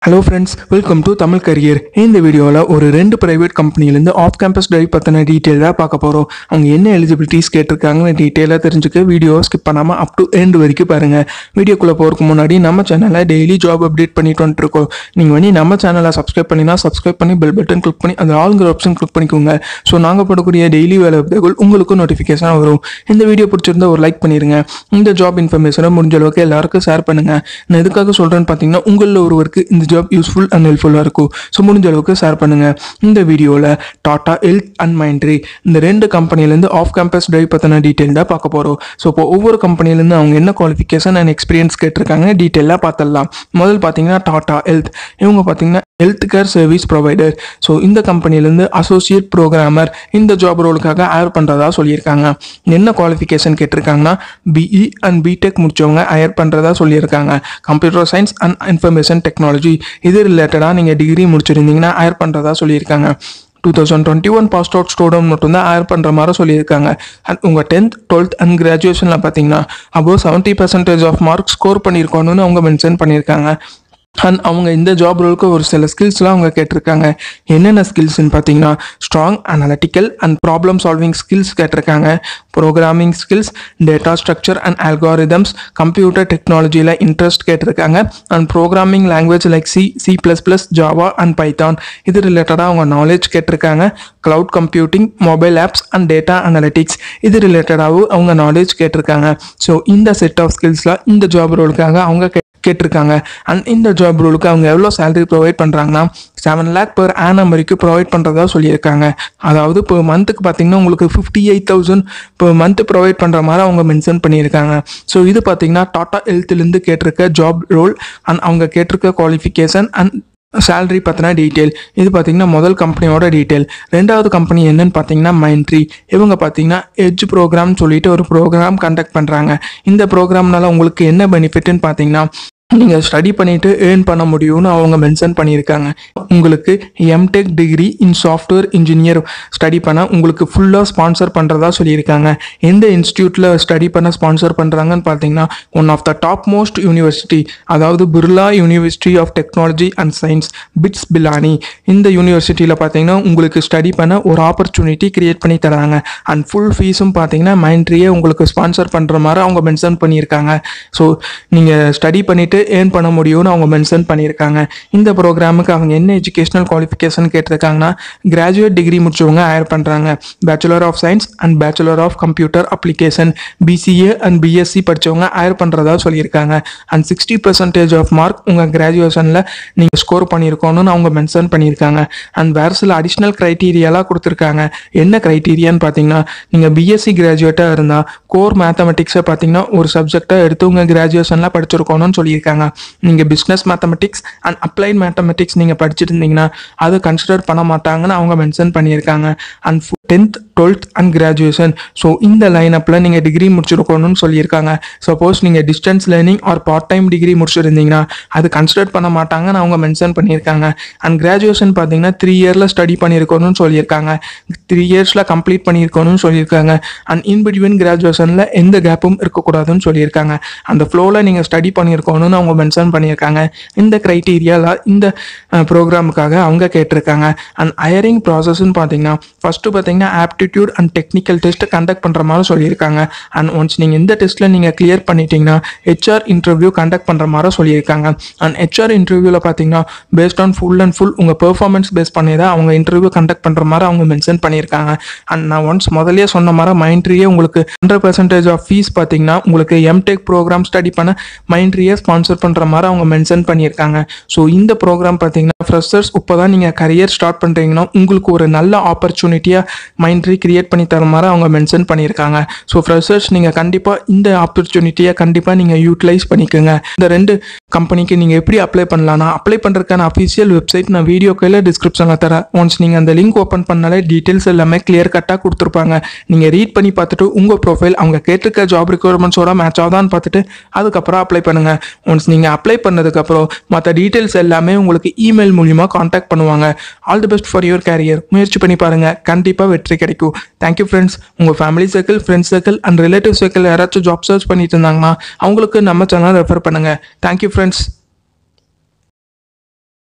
hello friends welcome to Tamil career இந்த வீடியோவில் ஒரு ரெண்டு ப்ரைவேட் கம்பெனிலேருந்து ஆஃப் கேம்பஸ் டிரைவ் பற்றின டீட்டெயிலாக பார்க்க போகிறோம் அவங்க என்ன எலிஜிபிலிட்டிஸ் கேட்டிருக்காங்கன்னு டீட்டெயிலாக தெரிஞ்சுக்க வீடியோ ஸ்கிப் பண்ணாமல் அப் டு எண்ட் வரைக்கும் பாருங்கள் வீடியோக்குள்ளே போகிறதுக்கு முன்னாடி நம்ம சேனலில் டெய்லி ஜாப் அப்டேட் பண்ணிட்டு வந்துட்டுருக்கோம் நீங்கள் வந்து நம்ம சேனலை சப்ஸ்கிரைப் பண்ணினா சப்ஸ்கிரைப் பண்ணி பெல் பட்டன் கிளிக் பண்ணி அந்த ஆளுங்கிற ஆப்ஷன் கிளிக் பண்ணிக்கோங்க ஸோ நாங்கள் போடக்கூடிய டெய்லி வேலை அப்டேட்கள் உங்களுக்கும் நோட்டிஃபிகேஷன் வரும் இந்த வீடியோ பிடிச்சிருந்தா ஒரு லைக் பண்ணிடுங்க இந்த ஜாப் இன்ஃபர்மேஷனை முடிஞ்ச அளவுக்கு எல்லாருக்கும் ஷேர் பண்ணுங்கள் நான் எதுக்காக சொல்கிறேன்னு பார்த்தீங்கன்னா உங்களில் ஒருவருக்கு இந்த ஜாப் யூஸ்ஃபுல் அண்ட் ஹெல்ப்ஃபுல்லாக இருக்கும் ஸோ முடிஞ்ச அளவுக்கு ஷேர் பண்ணுங்கள் இந்த வீடியோவில் டாடா ஹெல்த் அண்ட் மைண்ட்ரி இந்த ரெண்டு கம்பெனிலேருந்து ஆஃப் கேம்பஸ் டிரைவ் பற்றின டீட்டெயில் தான் பார்க்க போகிறோம் ஸோ இப்போ ஒவ்வொரு கம்பெனிலேருந்து அவங்க என்ன குவாலிஃபிகேஷன் அண்ட் எக்ஸ்பீரியன்ஸ் கேட்டிருக்காங்க டீட்டெயிலாக பார்த்துடலாம் முதல் பார்த்தீங்கன்னா டாடா ஹெல்த் இவங்க பார்த்தீங்கன்னா health care service provider so இந்த கம்பெனிலேருந்து அசோசியேட் ப்ரோக்ராமர் இந்த ஜாப் ரோலுக்காக ஹயர் பண்ணுறதா சொல்லியிருக்காங்க என்ன குவாலிஃபிகேஷன் கேட்டிருக்காங்கன்னா பிஇ அண்ட் பிடெக் முடிச்சவங்க ஹயர் பண்ணுறதா சொல்லியிருக்காங்க computer science and information technology இது ரிலேட்டடாக நீங்கள் டிகிரி முடிச்சிருந்தீங்கன்னா ஹயர் பண்ணுறதா சொல்லியிருக்காங்க two thousand twenty one pass out student மட்டும்தான் ஹயர் பண்ணுற மாதிரி சொல்லியிருக்காங்க அண்ட் உங்கள் டென்த் டுவெல்த் அண்ட் கிராஜுவேஷனில் பார்த்தீங்கன்னா above seventy percentage of mark score பண்ணியிருக்கணும்னு அவங்க மென்ஷன் பண்ணியிருக்காங்க அண்ட் அவங்க இந்த ஜாப் ரோலுக்கு ஒரு சில ஸ்கில்ஸ்லாம் அவங்க கேட்டிருக்காங்க என்னென்ன ஸ்கில்ஸ்னு பார்த்தீங்கன்னா strong analytical and problem solving skills கேட்டிருக்காங்க programming skills data structure and algorithms computer டெக்னாலஜியில் இன்ட்ரெஸ்ட் கேட்டிருக்காங்க and programming language like C C plus plus Java and Python இது ரிலேட்டடாக அவங்க நாலேஜ் கேட்டிருக்காங்க cloud computing mobile apps and data analytics இது ரிலேட்டடாகவும் அவங்க நாலேஜ் கேட்டிருக்காங்க ஸோ இந்த செட் ஆஃப் ஸ்கில்ஸில் இந்த ஜாப் ரோலுக்காக அவங்க கே- கேட்டிருக்காங்க அண்ட் இந்த ஜாப் ரோலுக்கு அவங்க எவ்வளோ சேலரி ப்ரொவைட் பண்ணுறாங்கன்னா செவன் லேக் per annum வரைக்கும் ப்ரொவைட் பண்ணுறதா சொல்லியிருக்காங்க அதாவது இப்போ மந்த்துக்கு பார்த்தீங்கன்னா உங்களுக்கு ஃபிஃப்டி எயிட் தௌசண்ட் இப்போ மந்த் ப்ரொவைட் பண்ணுற மாதிரி அவங்க மென்ஷன் பண்ணியிருக்காங்க ஸோ இது பார்த்தீங்கன்னா டாடா ஹெல்த்லேருந்து கேட்டிருக்க ஜாப் ரோல் அண்ட் அவங்க கேட்டிருக்க குவாலிஃபிகேஷன் அண்ட் சேலரி பற்றின டீட்டெயில் இது பார்த்தீங்கன்னா முதல் கம்பெனியோட டீட்டெயில் ரெண்டாவது கம்பெனி என்னன்னு பார்த்தீங்கன்னா மைண்ட்ரி இவங்க பார்த்தீங்கன்னா எட்ஜ் ப்ரோக்ராம் சொல்லிட்டு ஒரு ப்ரோக்ராம் கண்டக்ட் பண்ணுறாங்க இந்த ப்ரோக்ராம்னால உங்களுக்கு என்ன பெனிஃபிட்னு பார்த்தீங்கன்னா நீங்கள் ஸ்டடி பண்ணிட்டு ஏர்ன் பண்ண முடியும்னு அவங்க மென்ஷன் பண்ணியிருக்காங்க உங்களுக்கு MTech degree in software engineer study பண்ண உங்களுக்கு ஃபுல்லாக ஸ்பான்சர் பண்ணுறதா சொல்லியிருக்காங்க எந்த இன்ஸ்டியூட்டில் ஸ்டடி பண்ண ஸ்பான்சர் பண்ணுறாங்கன்னு பார்த்தீங்கன்னா one of the top most university அதாவது Birla university of technology and science BITS Pilani இந்த யூனிவர்சிட்டியில் பார்த்தீங்கன்னா உங்களுக்கு ஸ்டடி பண்ண ஒரு ஆப்பர்ச்சுனிட்டி கிரியேட் பண்ணி தராங்க அண்ட் ஃபுல் ஃபீஸும் பார்த்தீங்கன்னா மைண்ட்ரியே உங்களுக்கு ஸ்பான்சர் பண்ணுற மாதிரி அவங்க மென்ஷன் பண்ணியிருக்காங்க ஸோ நீங்கள் ஸ்டடி பண்ணிவிட்டு ஏர்ன் பண்ண முடியும்னு அவங்க மென்ஷன் பண்ணியிருக்காங்க இந்த ப்ரோக்ராமுக்கு அவங்க என்ன எஜுகேஷனல் குவாலிஃபிகேஷன் கேட்டிருக்காங்கன்னா கிராஜுவேட் டிகிரி முடிச்சவங்க ஹயர் பண்ணுறாங்க bachelor of science and bachelor of computer application BCA and BSc படித்தவங்க ஹயர் பண்ணுறதா சொல்லியிருக்காங்க and sixty percentage of mark உங்கள் கிராஜுவேஷனில் நீங்கள் ஸ்கோர் பண்ணியிருக்கணும்னு அவங்க மென்ஷன் பண்ணியிருக்காங்க அண்ட் வேறு சில அடிஷ்னல் க்ரைட்டீரியாலாம் கொடுத்துருக்காங்க என்ன க்ரைட்டீரியான்னு பார்த்தீங்கன்னா நீங்கள் பிஎஸ்சி கிராஜுவேட்டாக இருந்தால் கோர் மேத்தமெட்டிக்ஸை பார்த்தீங்கன்னா ஒரு சப்ஜெக்டாக எடுத்து உங்கள் கிராஜுவேஷனில் படிச்சிருக்கணும்னு சொல்லியிருக்காங்க நீங்கள் business mathematics and applied mathematics நீங்கள் படிச்சிருந்தீங்கன்னா அது கன்சிடர் பண்ண மாட்டாங்கன்னு அவங்க மென்ஷன் பண்ணியிருக்காங்க and tenth twelfth and graduation so இந்த லைனப்பில் நீங்கள் டிகிரி முடிச்சிருக்கணும்னு சொல்லியிருக்காங்க சப்போஸ் நீங்கள் distance learning or part time degree முடிச்சிருந்தீங்கன்னா அது கன்சிடர் பண்ண மாட்டாங்கன்னு அவங்க மென்ஷன் பண்ணியிருக்காங்க அண்ட் கிராஜுவேஷன் பார்த்தீங்கன்னா த்ரீ இயரில் ஸ்டடி பண்ணியிருக்கணும்னு சொல்லியிருக்காங்க த்ரீ இயர்ஸில் கம்ப்ளீட் பண்ணியிருக்கணும்னு சொல்லியிருக்காங்க அண்ட் இன் பிட்வீன் கிராஜுவேஷனில் எந்த கேப்பும் இருக்கக்கூடாதுன்னு சொல்லியிருக்காங்க அந்த ஃப்ளோவில் நீங்கள் ஸ்டடி பண்ணியிருக்கணும்னு அவங்க மென்ஷன் பண்ணியிருக்காங்க இந்த க்ரைட்டீரியாவில் இந்த ப்ரோக்ராமுக்காக அவங்க கேட்டிருக்காங்க அண்ட் ஹயரிங் ப்ராசஸ்ன்னு பார்த்தீங்கன்னா ஃபஸ்ட்டு பார்த்தீங்கன்னா aptitude and technical test conduct பண்ணுற மாதிரி சொல்லியிருக்காங்க அண்ட் ஒன்ஸ் நீங்கள் இந்த டெஸ்ட்டில் நீங்கள் கிளியர் பண்ணிட்டீங்கன்னா ஹெச்ஆர் இன்டர்வியூ கண்டக்ட் பண்ணுற மாதிரி சொல்லியிருக்காங்க அண்ட் ஹெச்ஆர் இன்டர்வியூவில் பார்த்தீங்கன்னா based on full and full உங்கள் பெர்ஃபார்மன்ஸ் பேஸ் பண்ணி தான் அவங்க இன்டர்வியூ கண்டக்ட் பண்ணுற மாதிரி அவங்க மென்ஷன் பண்ணியிருக்காங்க அண்ட் நான் ஒன்ஸ் முதல்லயே சொன்ன மாதிரி மைண்ட்ரியே உங்களுக்கு ஹண்ட்ரட் பர்சன்டேஜ் ஆஃப் ஃபீஸ் பார்த்தீங்கன்னா உங்களுக்கு எம்டெக் ப்ரோக்ராம் ஸ்டடி பண்ண மைண்ட்ரியே ஸ்பான்சர் பண்ணுற மாதிரி அவங்க மென்ஷன் பண்ணியிருக்காங்க ஸோ இந்த ப்ரோக்ராம் பார்த்தீங்கன்னா ஃப்ரெஷர்ஸ் இப்போ தான் நீங்கள் கரியர் ஸ்டார்ட் பண்ணுறீங்கன்னா உங்களுக்கு ஒரு நல்ல ஆப்பர்ச்சுனிட்டியாக மைண்ட்ரி கிரியேட் பண்ணி தர மாதிரி அவங்க மென்ஷன் பண்ணியிருக்காங்க ஸோ ஃப்ரெஷர்ஸ் நீங்கள் கண்டிப்பாக இந்த ஆப்பர்ச்சுனிட்டியை கண்டிப்பாக நீங்கள் யூட்டிலைஸ் பண்ணிக்கோங்க இந்த ரெண்டு கம்பெனிக்கு நீங்கள் எப்படி அப்ளை பண்ணலாம்னா அப்ளை பண்ணுறதுக்கான அஃபிஷியல் வெப்சைட் நான் வீடியோ கையில் டிஸ்கிரிப்ஷனில் தரேன் ஒன்ஸ் நீங்கள் அந்த லிங்க் ஓப்பன் பண்ணாலே டீட்டெயில்ஸ் எல்லாமே கிளியர் கட்டாக கொடுத்துருப்பாங்க நீங்கள் ரீட் பண்ணி பார்த்துட்டு உங்கள் ப்ரொஃபைல் அவங்க கேட்டிருக்க ஜாப் ரிக்வயர்மெண்ட்ஸோட மேட்ச் ஆகுதான்னு பார்த்துட்டு அதுக்கப்புறம் அப்ளை பண்ணுங்கள் ஒன்ஸ் நீங்கள் அப்ளை பண்ணதுக்கப்புறம் மற்ற டீட்டெயில்ஸ் எல்லாமே உங்களுக்கு இமெயில் மூலியமாக காண்டாக்ட் பண்ணுவாங்க all the best for your career முயற்சி பண்ணி பாருங்கள் கண்டிப்பாக வெற்றி கிடைக்கும் தேங்க்யூ ஃப்ரெண்ட்ஸ் உங்கள் family circle friends circle and relative circle யாராச்சும் ஜாப் சர்ச் பண்ணிட்டு இருந்தாங்கன்னா அவங்களுக்கு நம்ம சேனல் ரெஃபர் பண்ணுங்கள் தேங்க்யூ ஃப்ரெண்ட்ஸ்